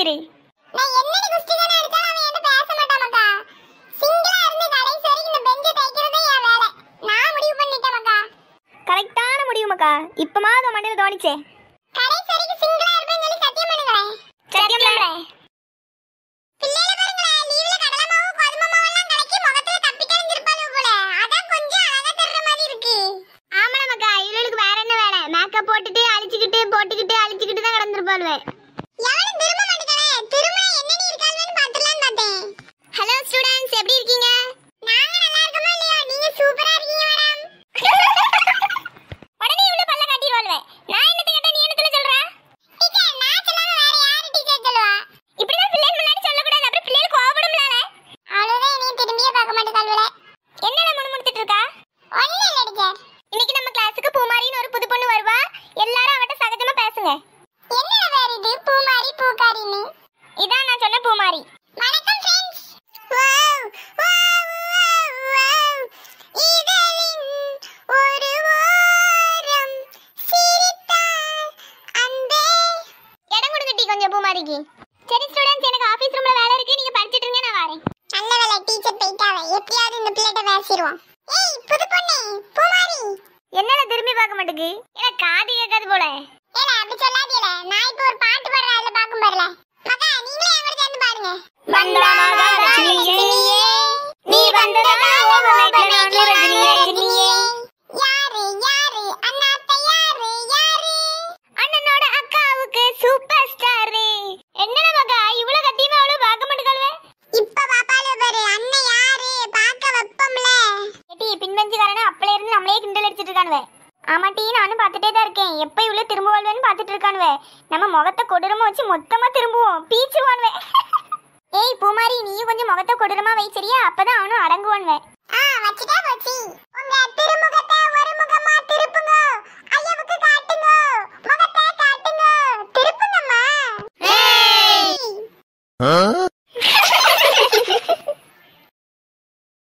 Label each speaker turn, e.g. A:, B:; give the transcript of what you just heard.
A: இரு
B: நான் என்னடி குஸ்தி தானே அடிச்சாலும் அவன் என்கிட்ட பேச மாட்டான் மக்கா சிங்கிளா இருந்து கடைசி வரைக்கும் இந்த பெஞ்சை தைக்கிறதே என் வேலை நான் முடிவு பண்ணிட்டேன் மக்கா
A: கரெக்டான முடியுமாக்கா இப்பமா அது மண்டையில தோணிச்சே
B: கடைசி வரைக்கும் சிங்கிளா இருப்பேன்னு சொல்லி சத்தியம் பண்ணுங்களேன்
A: சத்தியம் பண்றேன்
B: பிள்ளைல பாருங்களேன் லீவ்ல கடலை மாவு கோதுமை மாவு எல்லாம் கலக்கி முகத்துல தப்பி தெரிஞ்சிருப்பாளு போல அதான் கொஞ்சம் அழகா தர்ற மாதிரி இருக்கு
A: ஆமாடா மக்கா இவளுக்கு வேற என்ன வேலை மேக்கப் போட்டுட்டு அழிச்சுக்கிட்டு போட்டுக்கிட்டு அழிச்சுக்கிட்டு தான் கிடந்திருப்பாளுவே
B: எவனும் திரும்ப மாட்டேங்கானே திரும்ப என்னடி இருக்காள்னு பாத்துடலான்னு பார்த்தேன்
A: ஹலோ ஸ்டூடெண்ட்ஸ் எப்படி இருக்கீங்க
B: நாங்க நல்லா இருக்கோமா இல்லையா நீங்க சூப்பரா இருக்கீங்க மேடம்
A: உடனே இவ்வளவு பல்ல காட்டிடுவாளுவே நான் என்னத்தை கேட்டா நீ என்னத்துல சொல்ற
B: டீச்சர் நான் சொல்லாம வேற யாரு டீச்சர் சொல்லுவா
A: இப்படிதான் பிள்ளைகள் முன்னாடி சொல்லக்கூடாது அப்புறம் பிள்ளைகள் கோவப்படும்லால
B: அவ்வளவுதான் என்னைய திரும்பியே பார்க்க மாட்டேங்காள்வல
A: என்னல முணுமுணுத்துட்டு இருக்கா
B: ஒண்ணும் இல்ல டீச்சர்
A: இன்னைக்கு நம்ம கிளாஸுக்கு பூமாரின்னு ஒரு புது பொண்ணு வருவா எல்லாரும் அவட்ட சகஜமா பேசுங்க
B: என்ன வேற இது பூமாரி பூக்காரின்னு
A: இதான் நான் சொன்ன பூமாரி
B: வணக்கம் friends wow wow wow wow இதழின் ஒரு ஓரம் சிரித்தால் அன்பே
A: இடம் கொடுங்க டீ கொஞ்சம் பூமாரிக்கு சரி ஸ்டூடெண்ட்ஸ் எனக்கு ஆபீஸ் ரூம்ல வேலை இருக்கு நீங்க படிச்சிட்டு இருங்க நான் வரேன்
B: நல்ல வேலை டீச்சர் போயிட்டாவே எப்படியாவது இந்த பிள்ளைகிட்ட பேசிடுவோம் ஏய் புது பொண்ணு பூமாரி
A: என்னடா திரும்பி பார்க்க மாட்டேங்குது எனக்கு காது கேட்காது போல
B: ஏல அப்படி சொல்லாதீல நான் இப்போ ஒரு பாட்டு பாடுறேன் அதுல பாக்கும் பாருல மக்கா நீங்களே என் கூட சேர்ந்து பாடுங்க
A: வந்தா மகாலட்சுமியே, நீ வந்ததா ஓவர்நைட்ல நானு ரஜினியே, ரஜினியே.
B: யாரு யாரு அண்ணாத்த யாரு யாரு
A: அண்ணனோட அக்காவுக்கு சூப்பர் ஸ்டார் என்னடா மகா இவ்வளவு கத்தியுமே அவ்வளவு பார்க்க மாட்டேங்கல்வே
B: இப்ப பாப்பால பாரு அண்ணன் யாரு பார்க்க வெப்பம்ல
A: ஏட்டி பின்பஞ்சுக்காரன அப்பல இருந்து நம்மளே கிண்டல் அடிச்சிட்டு இருக்கானுவே ஆமா டீ நானும் பார்த்துட்டே தான் இருக்கேன் எப்ப இவ்வளவு திரும்ப வாழ்வேன்னு பார்த்துட்டு இருக்கானுவே நம்ம முகத்தை கொடூரமா வச்சு மொத்தமா திரும்புவோம் பீச்சுவானுவே ஏய் பூமாரி நீயும் கொஞ்சம் முகத்தை கொடூரமா வை சரியா அப்பதான் அவனும் அடங்குவானுவே
B: ஆ வச்சுட்டா போச்சு உங்க திருமுகத்தை